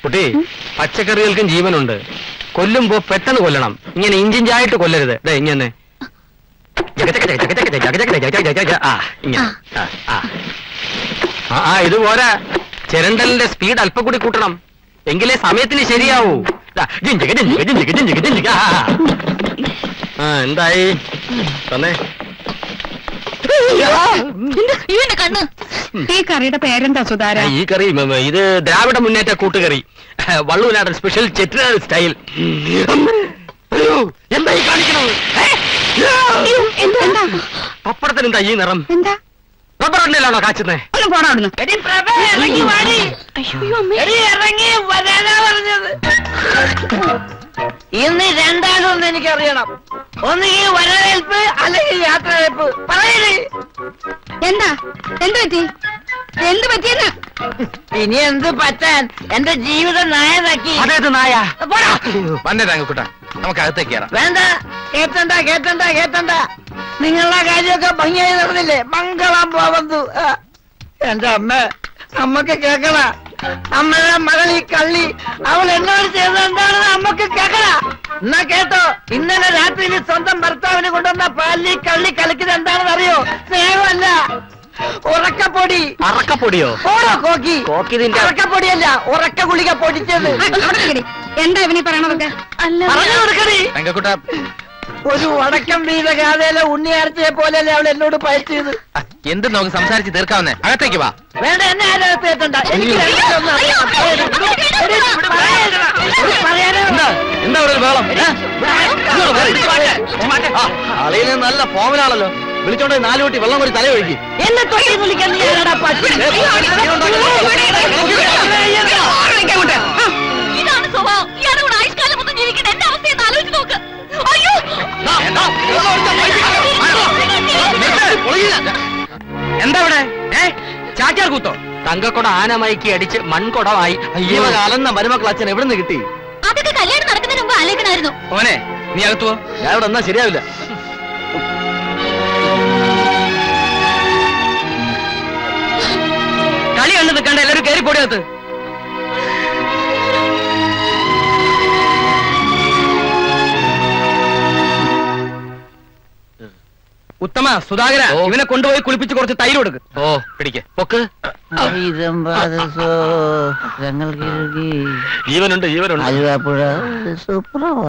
കുട്ടി പച്ചക്കറികൾക്കും ജീവനുണ്ട് കൊല്ലുമ്പോ പെട്ടെന്ന് കൊല്ലണം ഇങ്ങനെ ഇഞ്ചിഞ്ചായിട്ട് കൊല്ലരുത് ദേ ഇങ്ങനെ ആ ഇങ്ങനെ ആ, ആ. ആ, ആ ഇത് പോരാ ചിരണ്ടലിന്റെ സ്പീഡ് അല്പം കൂടി കൂട്ടണം എങ്കിലേ സമയത്തിന് ശരിയാവൂ ദാ, ജിഞ്ചിക, ജിഞ്ചിക, ജിഞ്ചിക, ജിഞ്ചിക, ജിഞ്ചിക. ആ, ആ. ആ എന്തായി തന്നെ ഇവന്റെ കണ്ണ് ഈ കറിയുടെ പേരെന്താ സുധാര ഈ കറി മ, മ, ഇത് ദ്രാവിഡ മുന്നേറ്റ കൂട്ടുകറി വള്ളൂനാടൻ സ്പെഷ്യൽ ചെറ്റിനാട് സ്റ്റൈൽ അയ്യോ എന്താ ഈ കാണിക്കണത് ഏ? എന്താ പപ്പടത്തിന് എന്താ ഈ നിറം എന്താ റബ്ബർ എണ്ണയിലാണോ കാച്ചുന്നേ ഒന്ന് പോടാ അവിടുന്ന് എടി പ്രഭ ഇറങ്ങി വാടി അയ്യോ അമ്മേ എടി ഇറങ്ങി വരാനാ പറഞ്ഞത് ഇന്ന് രണ്ടാലൊന്ന് എനിക്കറിയണം ഒന്നുകിൽ വരവേൽപ്പ് അല്ലെങ്കിൽ യാത്രവേൽപ്പ് പറയണേ എന്താ എന്ത് പറ്റി എന്ത് പറ്റിയെന്ന് ഇനി എന്ത് പറ്റാൻ എന്റെ ജീവിതം നായനാക്കി അതേത് നായ പോടാ. വന്നേ താങ്കക്കുട്ട നമുക്ക് അകത്തേക്ക് കയറാം വേണ്ട കേട്ടണ്ട കേട്ടണ്ട കേട്ടണ്ട നിങ്ങളുടെ കാര്യമൊക്കെ ഭംഗിയായി നടന്നില്ലേ മംഗളം പോവന്തു ആ. എന്റെ അമ്മ അമ്മക്ക് കേക്കണ അമ്മയുടെ മകൾ ഈ കള്ളി അവൾ എന്നോട് ചെയ്തത് എന്താണെന്ന് അമ്മക്ക് കേക്കണ എന്നാ കേട്ടോ ഇന്നലെ രാത്രിയിൽ സ്വന്തം ഭർത്താവിന് കൊണ്ടുവന്ന പാലിൽ കള്ളി കളിക്കുന്നത് എന്താണെന്ന് അറിയോ സ്നേഹമല്ല ഉറക്കപ്പൊടി അറക്കപ്പൊടിയോ ഓടോ കോക്കി കോക്കി നിന്റെ ഉറക്കപ്പൊടിയല്ല ഉറക്ക ഗുളിക പൊടിച്ചത് ആ, അവിടെ നിൽക്കടി. എന്താ ഇവനീ പറയണതൊക്കെ അല്ല പറഞ്ഞു കൊടുക്കണേ താങ്കക്കുട്ട ഒരു വടക്കം വീത ഗാഥയിലെ ഉണ്ണിയാർച്ചയെ പോലെയല്ലേ അവൾ എന്നോട് പയറ്റിയത് എന്ത് നമുക്ക് സംസാരിച്ച് തീർക്കാവുന്നേ അകത്തേക്ക് വാ വേണ്ട എന്നെ ആരകത്ത് എത്തണ്ട എനിക്ക് രണ്ടിലൊന്നും അറിയാം. എടി, എടി, പറയാനെടാ. എടി, പറയാനെടാ. എന്താ ഇവിടെ ഒരു ബഹളം ഏ? അളിയില് നല്ല ഫോമിലാണല്ലോ വിളിച്ചോണ്ട് നാല് കുട്ടി വെള്ളം കൂടി തല ഒഴുകി എന്നെ തൊട്ടി വിളിക്കാൻ നീ ആരാടാ പട്ടി? ഇതാണ് സ്വഭാവം ഇയാളുടെ കൂടെ ആയുഷ്കാലം മൊത്തം ജീവിക്കേണ്ട എന്റെ അവസ്ഥയെന്ന് ആലോചിച്ച് നോക്ക് അയ്യോ എന്താ ഇവിടെ ഏ ചാക്യാർ കൂത്തോ തങ്കക്കൊട ആനമയക്കി അടിച്ച് മൺകുടമായി അയ്യോ അലന്ന മരുമക്കൾ അച്ഛൻ എവിടെ നിന്ന് കിട്ടി അതൊക്കെ കല്യാണം നടക്കുന്നതിന് മുമ്പ് ആലോചനായിരുന്നു ഓനെ നീ അകത്തു പോ ഞാൻ ഇവിടെ എന്നാ ശരിയാവില്ല കളി കണ്ടു നിൽക്കണ്ട എല്ലാവരും കയറി പൊടിയകത്ത് ഉത്തമ സുധാകര ഇവനെ കൊണ്ടുപോയി കുളിപ്പിച്ച് കുറച്ച് തൈര് കൊടുക്ക് ഓ പിടിക്ക് പൊക്ക് ഞങ്ങൾ ജീവനുണ്ട് ജീവനുണ്ട് ആലുവാപ്പുഴ സൂപ്പറോ